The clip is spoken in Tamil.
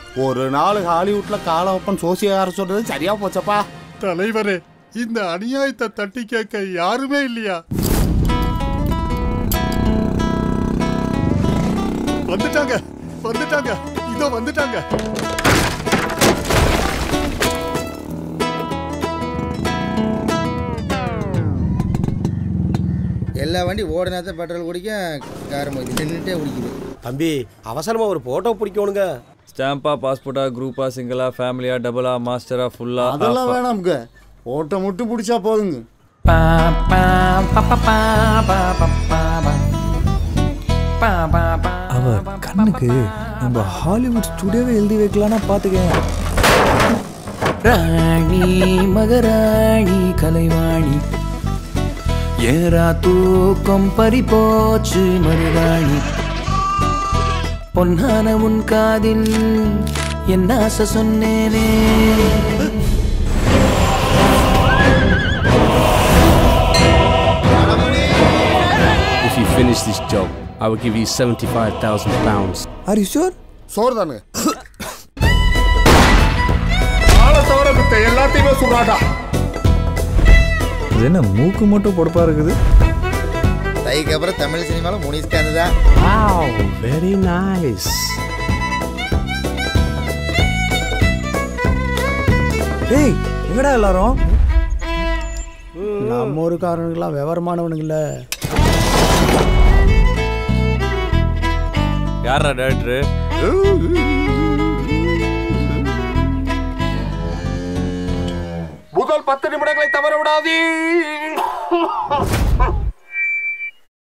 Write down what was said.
ஒரு நாள் ஹாலிவுட்ல கால வைப்பன் சோசியக்கார சொல்றது சரியா போச்சப்பா தலைவரே இந்த அநியாயத்தை தட்டி கேட்க யாருமே இல்லையா வந்துட்டாங்க வந்துட்டாங்க இதோ வந்துட்டாங்க எல்லா வண்டி ஓடினாத்தான் பெட்ரோல் குடிக்கும் காரம் நின்றுட்டே குடிக்குது தம்பி அவசரமா ஒரு போட்டோ பிடிக்கணுங்க ஸ்டாம்பா பாஸ்போர்ட்டா குரூப்பா சிங்கிளா ஃபேமிலியா டபுளா மாஸ்டரா ஃபுல்லா அதெல்லாம் வேணாமுங்க ஓட்ட முட்டு பிடிச்சா போதுங்க அவ கண்ணுக்கு நம்ம ஹாலிவுட் ஸ்டுடியோவே எழுதி வைக்கலாம்னா பாத்துக்கேன் ராணி மகராணி கலைவாணி ஏரா தூக்கம் பறி போச்சு மருதாணி பொன்னான உன் காதில் என் ஆசை சொன்னேனே If you finish this job, I will give you 75,000 pounds. Are you sure சோறு தானுங்க ஆளை தவிர மித்த எல்லாத்தையுமே சொல்றாடா இது என்ன மூக்கு மட்டும் பொடுப்பா இருக்குது தைக்கு அப்புறம் தமிழ் சினிமாவில் முனிஸ்காந்து தான் Wow, very nice. டேய் எங்கடா எல்லாரும் நம்ம ஒரு காரணங்களாம் விவரமானவனுங்கள யாரா டேரக்டர் முதல் பத்து நிமிடங்களை தவற விடாதீ